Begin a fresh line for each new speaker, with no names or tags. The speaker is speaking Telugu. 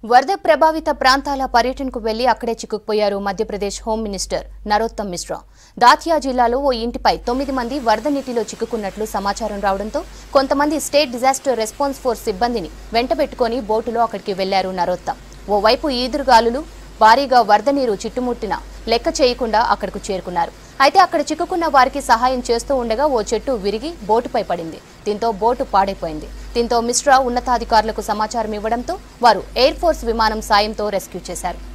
వరద ప్రభావిత ప్రాంతాల పర్యటనకు వెళ్లి అక్కడే చిక్కుకుపోయారు మధ్యప్రదేశ్ హోం మినిస్టర్ నరోత్తమ్ మిశ్రా దాతియా జిల్లాలో ఓ ఇంటిపై తొమ్మిది మంది వరద నీటిలో చిక్కుకున్నట్లు సమాచారం రావడంతో కొంతమంది స్టేట్ డిజాస్టర్ రెస్పాన్స్ ఫోర్స్ సిబ్బందిని వెంటబెట్టుకుని బోటులో అక్కడికి వెళ్లారు నరోత్తమ్ ఓవైపు ఈదురుగాలులు భారీగా వరద నీరు చుట్టుముట్టిన లెక్క చేయకుండా అక్కడకు చేరుకున్నారు అయితే అక్కడ చిక్కుకున్న వారికి సహాయం చేస్తూ ఉండగా ఓ చెట్టు విరిగి బోటుపై పడింది దీంతో బోటు పాడైపోయింది దీంతో మిశ్రా ఉన్నతాధికారులకు సమాచారం ఇవ్వడంతో వారు ఎయిర్ ఫోర్స్ విమానం సాయంతో రెస్క్యూ చేశారు